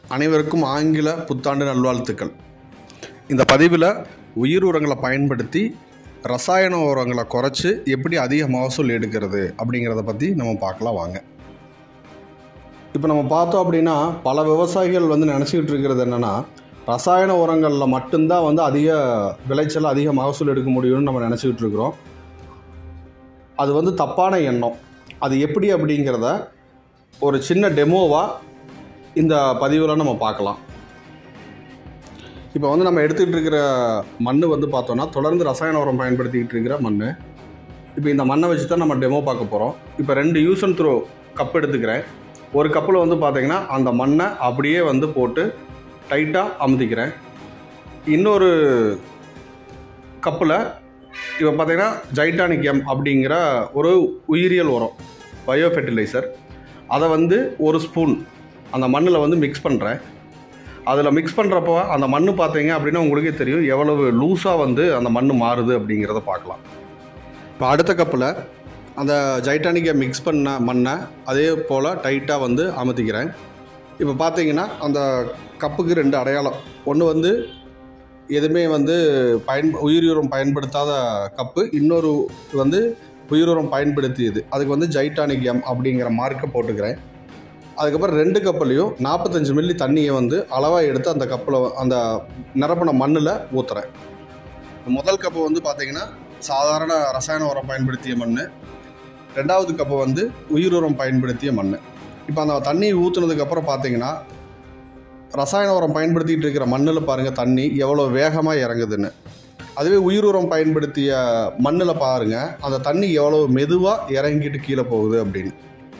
அனைவருக்கும் ஆங்கில புத்தாண்டு நல்வாழ்த்துக்கள் இந்த பதிவில் உயிர் உரங்களை பயன்படுத்தி ரசாயன உரங்களை குறைச்சி எப்படி அதிக மகசூல் எடுக்கிறது அப்படிங்கிறத பற்றி நம்ம பார்க்கலாம் வாங்க இப்போ நம்ம பார்த்தோம் அப்படின்னா பல விவசாயிகள் வந்து நினச்சிக்கிட்டு இருக்கிறது என்னென்னா ரசாயன உரங்களில் மட்டும்தான் வந்து அதிக விளைச்சல் அதிக மகசூல் எடுக்க முடியும்னு நம்ம நினச்சிக்கிட்டு இருக்கிறோம் அது வந்து தப்பான எண்ணம் அது எப்படி அப்படிங்கிறத ஒரு சின்ன டெமோவாக இந்த பதிவில் நம்ம பார்க்கலாம் இப்போ வந்து நம்ம எடுத்துக்கிட்டு இருக்கிற மண் வந்து பார்த்தோன்னா தொடர்ந்து ரசாயன உரம் பயன்படுத்திக்கிட்டு இருக்கிற மண் இப்போ இந்த மண்ணை வச்சு தான் நம்ம டெமோ பார்க்க போகிறோம் இப்போ ரெண்டு யூஸ் அண்ட் த்ரோ கப் எடுத்துக்கிறேன் ஒரு கப்பில் வந்து பார்த்தீங்கன்னா அந்த மண்ணை அப்படியே வந்து போட்டு டைட்டாக அமுத்திக்கிறேன் இன்னொரு கப்பில் இப்போ பார்த்தீங்கன்னா ஜைட்டானிக் எம் அப்படிங்கிற ஒரு உயிரியல் உரம் பயோ ஃபெர்டிலைசர் அதை வந்து ஒரு ஸ்பூன் அந்த மண்ணில் வந்து மிக்ஸ் பண்ணுறேன் அதில் மிக்ஸ் பண்ணுறப்போ அந்த மண் பார்த்தீங்க அப்படின்னா உங்களுக்கே தெரியும் எவ்வளவு லூஸாக வந்து அந்த மண் மாறுது அப்படிங்கிறத பார்க்கலாம் இப்போ அடுத்த கப்பில் அந்த ஜைட்டானிக்கை மிக்ஸ் பண்ண மண்ணை அதே போல் டைட்டாக வந்து அமுத்திக்கிறேன் இப்போ பார்த்தீங்கன்னா அந்த கப்புக்கு ரெண்டு அடையாளம் ஒன்று வந்து எதுவுமே வந்து பயன் உயிரியுரம் பயன்படுத்தாத கப்பு இன்னொரு வந்து உயிரியுரம் பயன்படுத்தியது அதுக்கு வந்து ஜைட்டானிக் எம் அப்படிங்கிற மார்க்கை போட்டுக்கிறேன் அதுக்கப்புறம் ரெண்டு கப்புலையும் நாற்பத்தஞ்சு மில்லி தண்ணியை வந்து அளவாக எடுத்து அந்த கப்பில் அந்த நிரப்பின மண்ணில் ஊற்றுறேன் முதல் கப்பு வந்து பார்த்தீங்கன்னா சாதாரண ரசாயன உரம் பயன்படுத்திய மண் ரெண்டாவது கப்பு வந்து உயிர் உரம் பயன்படுத்திய மண் இப்போ அந்த தண்ணி ஊற்றுனதுக்கப்புறம் பார்த்தீங்கன்னா ரசாயன உரம் பயன்படுத்திகிட்டு இருக்கிற மண்ணில் பாருங்கள் தண்ணி எவ்வளோ வேகமாக இறங்குதுன்னு அதுவே உயிர் உரம் பயன்படுத்திய மண்ணில் பாருங்கள் அந்த தண்ணி எவ்வளோ மெதுவாக இறங்கிட்டு கீழே போகுது அப்படின்னு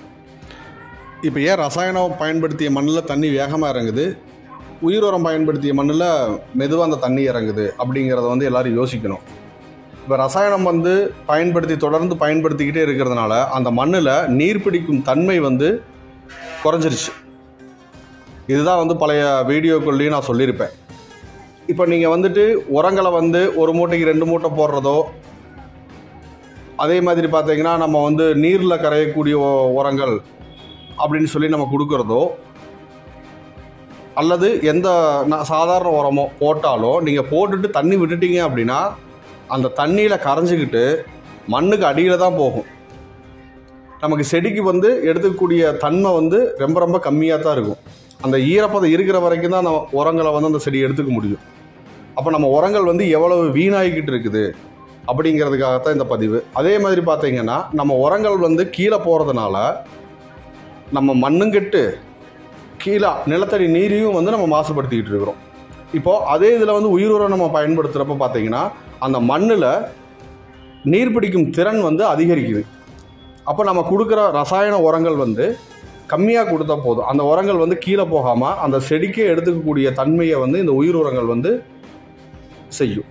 இப்போ ஏன் ரசாயனம் பயன்படுத்திய மண்ணில் தண்ணி வேகமாக இறங்குது உயிர் உரம் பயன்படுத்திய மண்ணில் மெதுவாக அந்த தண்ணி இறங்குது அப்படிங்கிறத வந்து எல்லோரும் யோசிக்கணும் இப்போ ரசாயனம் வந்து பயன்படுத்தி தொடர்ந்து பயன்படுத்திக்கிட்டே இருக்கிறதுனால அந்த மண்ணில் நீர் பிடிக்கும் தன்மை வந்து குறைஞ்சிருச்சு இதுதான் வந்து பழைய வீடியோக்குள்ளேயும் நான் சொல்லியிருப்பேன் இப்போ நீங்கள் வந்துட்டு உரங்களை வந்து ஒரு மூட்டைக்கு ரெண்டு மூட்டை போடுறதோ அதே மாதிரி பார்த்தீங்கன்னா நம்ம வந்து நீரில் கரையக்கூடிய உ- உரங்கள் அப்படின்னு சொல்லி நம்ம கொடுக்குறதோ அல்லது எந்த ந- சாதாரண உரமோ போட்டாலோ நீங்கள் போட்டுட்டு தண்ணி விட்டுட்டீங்க அப்படின்னா அந்த தண்ணியில் கரைஞ்சிக்கிட்டு மண்ணுக்கு அடியில் தான் போகும் நமக்கு செடிக்கு வந்து எடுத்துக்கக்கூடிய தன்மை வந்து ரொம்ப ரொம்ப கம்மியாக தான் இருக்கும் அந்த ஈரப்பதம் இருக்கிற வரைக்கும் தான் நம்ம உரங்களை வந்து அந்த செடி எடுத்துக்க முடியும் அப்போ நம்ம உரங்கள் வந்து எவ்வளவு வீணாகிக்கிட்டு இருக்குது அப்படிங்கிறதுக்காகத்தான் இந்த பதிவு அதே மாதிரி பார்த்தீங்கன்னா நம்ம உரங்கள் வந்து கீழே போகிறதுனால நம்ம மண்ணும் கெட்டு கீழே நிலத்தடி நீரையும் வந்து நம்ம மாசுபடுத்திக்கிட்டு இருக்கிறோம் இப்போது அதே இதில் வந்து உயிர் உரம் நம்ம பயன்படுத்துகிறப்ப பார்த்தீங்கன்னா அந்த மண்ணில் நீர் பிடிக்கும் திறன் வந்து அதிகரிக்குது அப்போ நம்ம கொடுக்குற ரசாயன உரங்கள் வந்து கம்மியாக கொடுத்தா போதும் அந்த உரங்கள் வந்து கீழே போகாமல் அந்த செடிக்கே எடுத்துக்கக்கூடிய தன்மையை வந்து இந்த உயிர் உரங்கள் வந்து செய்யும்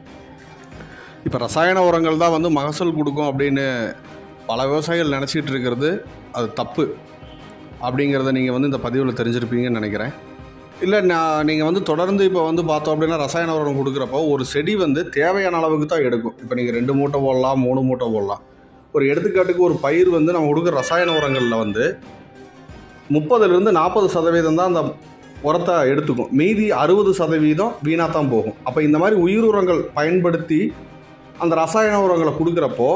இப்போ ரசாயன உரங்கள் தான் வந்து மகசூல் கொடுக்கும் அப்படின்னு பல விவசாயிகள் நினச்சிக்கிட்டு இருக்கிறது அது தப்பு அப்படிங்கிறத நீங்கள் வந்து இந்த பதிவில் தெரிஞ்சிருப்பீங்கன்னு நினைக்கிறேன் இல்லை நான் நீங்கள் வந்து தொடர்ந்து இப்போ வந்து பார்த்தோம் அப்படின்னா ரசாயன உரம் கொடுக்குறப்போ ஒரு செடி வந்து தேவையான அளவுக்கு தான் எடுக்கும் இப்போ நீங்கள் ரெண்டு மூட்டை போடலாம் மூணு மூட்டை போடலாம் ஒரு எடுத்துக்காட்டுக்கு ஒரு பயிர் வந்து நம்ம கொடுக்குற ரசாயன உரங்களில் வந்து முப்பதுலேருந்து நாற்பது சதவீதம் தான் அந்த உரத்தை எடுத்துக்கும் மீதி அறுபது சதவீதம் வீணாக தான் போகும் அப்போ இந்த மாதிரி உயிர் உரங்கள் பயன்படுத்தி அந்த ரசாயன உரங்களை கொடுக்குறப்போ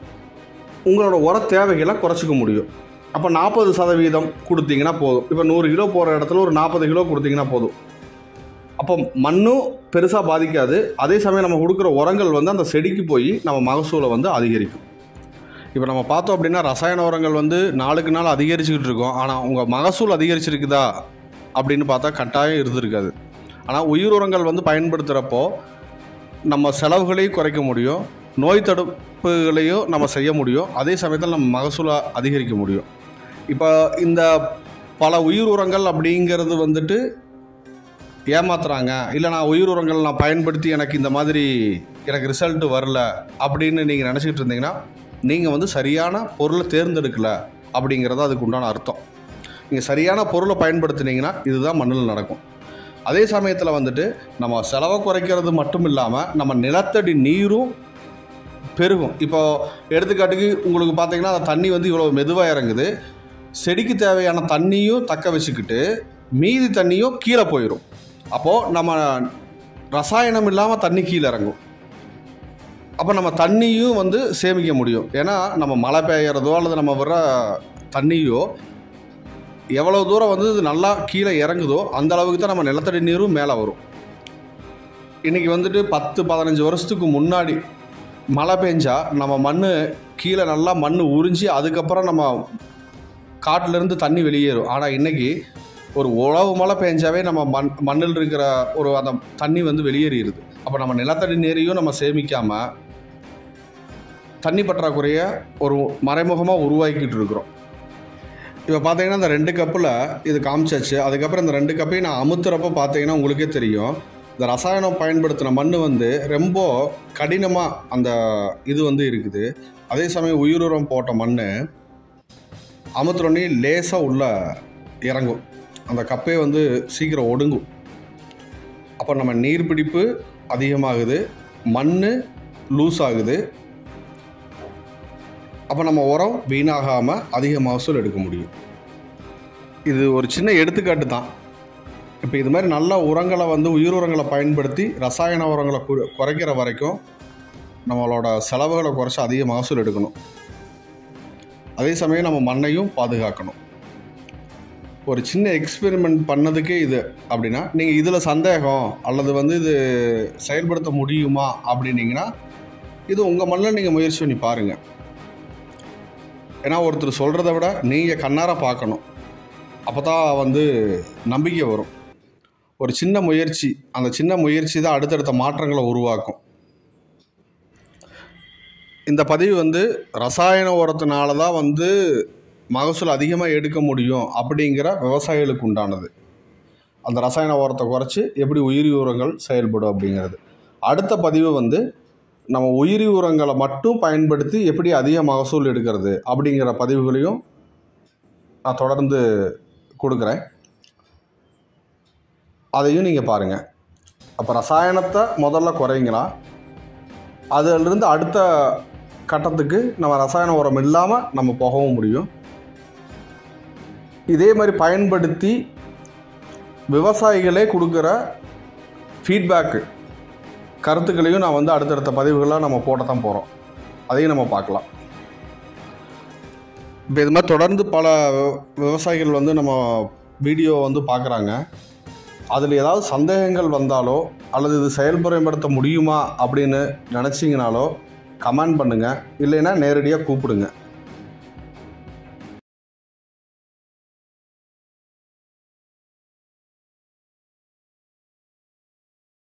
உங்களோட உர தேவைகளை குறைச்சிக்க முடியும் அப்போ நாற்பது சதவீதம் கொடுத்தீங்கன்னா போதும் இப்போ நூறு கிலோ போகிற இடத்துல ஒரு நாற்பது கிலோ கொடுத்தீங்கன்னா போதும் அப்போ மண்ணும் பெருசாக பாதிக்காது அதே சமயம் நம்ம கொடுக்குற உரங்கள் வந்து அந்த செடிக்கு போய் நம்ம மகசூலை வந்து அதிகரிக்கும் இப்போ நம்ம பார்த்தோம் அப்படின்னா ரசாயன உரங்கள் வந்து நாளுக்கு நாள் அதிகரிச்சுக்கிட்டு இருக்கோம் ஆனால் உங்கள் மகசூல் அதிகரிச்சிருக்குதா அப்படின்னு பார்த்தா கட்டாயம் இருந்திருக்காது ஆனால் உயிர் உரங்கள் வந்து பயன்படுத்துகிறப்போ நம்ம செலவுகளையும் குறைக்க முடியும் நோய் தடுப்புகளையும் நம்ம செய்ய முடியும் அதே சமயத்தில் நம்ம மகசூலை அதிகரிக்க முடியும் இப்போ இந்த பல உயிர் உரங்கள் அப்படிங்கிறது வந்துட்டு ஏமாத்துறாங்க இல்லை நான் உயிர் உரங்கள் நான் பயன்படுத்தி எனக்கு இந்த மாதிரி எனக்கு ரிசல்ட் வரல அப்படின்னு நீங்கள் நினச்சிக்கிட்டு இருந்தீங்கன்னா நீங்கள் வந்து சரியான பொருளை தேர்ந்தெடுக்கல அப்படிங்கிறது அதுக்கு உண்டான அர்த்தம் நீங்கள் சரியான பொருளை பயன்படுத்துனீங்கன்னா இதுதான் மண்ணில் நடக்கும் அதே சமயத்தில் வந்துட்டு நம்ம செலவை குறைக்கிறது மட்டும் இல்லாமல் நம்ம நிலத்தடி நீரும் பெருகும் இப்போ எடுத்துக்காட்டுக்கு உங்களுக்கு பார்த்தீங்கன்னா அந்த தண்ணி வந்து இவ்வளோ மெதுவாக இறங்குது செடிக்கு தேவையான தண்ணியும் தக்க வச்சுக்கிட்டு மீதி தண்ணியும் கீழே போயிடும் அப்போது நம்ம ரசாயனம் இல்லாமல் தண்ணி கீழே இறங்கும் அப்போ நம்ம தண்ணியும் வந்து சேமிக்க முடியும் ஏன்னா நம்ம மழை பெய்யறதோ அல்லது நம்ம வர்ற தண்ணியோ எவ்வளோ தூரம் வந்து இது நல்லா கீழே இறங்குதோ அந்த அளவுக்கு தான் நம்ம நிலத்தடி நீரும் மேலே வரும் இன்றைக்கி வந்துட்டு பத்து பதினஞ்சு வருஷத்துக்கு முன்னாடி மழை பெஞ்சா நம்ம மண் கீழே நல்லா மண் உறிஞ்சி அதுக்கப்புறம் நம்ம காட்டிலேருந்து தண்ணி வெளியேறும் ஆனால் இன்றைக்கி ஒரு உழவு மழை பெஞ்சாவே நம்ம மண் மண்ணில் இருக்கிற ஒரு அந்த தண்ணி வந்து வெளியேறிடுது அப்போ நம்ம நிலத்தடி நீரையும் நம்ம சேமிக்காமல் தண்ணி பற்றாக்குறைய ஒரு மறைமுகமாக உருவாக்கிட்டு இருக்கிறோம் இப்போ பார்த்தீங்கன்னா இந்த ரெண்டு கப்பில் இது காமிச்சாச்சு அதுக்கப்புறம் இந்த ரெண்டு கப்பையும் நான் அமுத்துறப்ப பார்த்தீங்கன்னா உங்களுக்கே தெரியும் இந்த ரசாயனம் பயன்படுத்தின மண் வந்து ரொம்ப கடினமாக அந்த இது வந்து இருக்குது அதே சமயம் உயிருரம் போட்ட மண் அமுத்துறோன்னே லேசாக உள்ள இறங்கும் அந்த கப்பே வந்து சீக்கிரம் ஒடுங்கும் அப்போ நம்ம நீர்பிடிப்பு அதிகமாகுது மண் லூஸ் ஆகுது அப்போ நம்ம உரம் வீணாகாமல் அதிக மகசூல் எடுக்க முடியும் இது ஒரு சின்ன எடுத்துக்காட்டு தான் இப்போ இது மாதிரி நல்ல உரங்களை வந்து உயிர் உரங்களை பயன்படுத்தி ரசாயன உரங்களை கு- குறைக்கிற வரைக்கும் நம்மளோட செலவுகளை குறைச்சி அதிக மகசூல் எடுக்கணும் அதே சமயம் நம்ம மண்ணையும் பாதுகாக்கணும் ஒரு சின்ன எக்ஸ்பெரிமெண்ட் பண்ணதுக்கே இது அப்படின்னா நீங்கள் இதில் சந்தேகம் அல்லது வந்து இது செயல்படுத்த முடியுமா அப்படின்னீங்கன்னா இது உங்கள் மண்ணில் நீங்கள் முயற்சி பண்ணி பாருங்கள் ஏன்னா ஒருத்தர் சொல்கிறத விட நீங்கள் கண்ணார பார்க்கணும் அப்போ தான் வந்து நம்பிக்கை வரும் ஒரு சின்ன முயற்சி அந்த சின்ன முயற்சி தான் அடுத்தடுத்த மாற்றங்களை உருவாக்கும் இந்த பதிவு வந்து ரசாயன உரத்தினால தான் வந்து மகசூல் அதிகமாக எடுக்க முடியும் அப்படிங்கிற விவசாயிகளுக்கு உண்டானது அந்த ரசாயன உரத்தை குறைச்சி எப்படி உயிரி உரங்கள் செயல்படும் அப்படிங்கிறது அடுத்த பதிவு வந்து நம்ம உயிரி உரங்களை மட்டும் பயன்படுத்தி எப்படி அதிக மகசூல் எடுக்கிறது அப்படிங்கிற பதிவுகளையும் நான் தொடர்ந்து கொடுக்குறேன் அதையும் நீங்கள் பாருங்கள் அப்போ ரசாயனத்தை முதல்ல குறைங்களா அதிலிருந்து அடுத்த கட்டத்துக்கு நம்ம ரசாயன உரம் இல்லாமல் நம்ம போகவும் முடியும் இதே மாதிரி பயன்படுத்தி விவசாயிகளே கொடுக்குற ஃபீட்பேக்கு கருத்துக்களையும் நான் வந்து அடுத்தடுத்த பதிவுகளாக நம்ம போட தான் போகிறோம் அதையும் நம்ம பார்க்கலாம் இப்போ இது மாதிரி தொடர்ந்து பல விவ- விவசாயிகள் வந்து நம்ம வீடியோ வந்து பார்க்குறாங்க அதில் ஏதாவது சந்தேகங்கள் வந்தாலோ அல்லது இது செயல்முறைப்படுத்த முடியுமா அப்படின்னு நினச்சிங்கனாலோ கமெண்ட் பண்ணுங்கள் இல்லைன்னா நேரடியாக கூப்பிடுங்க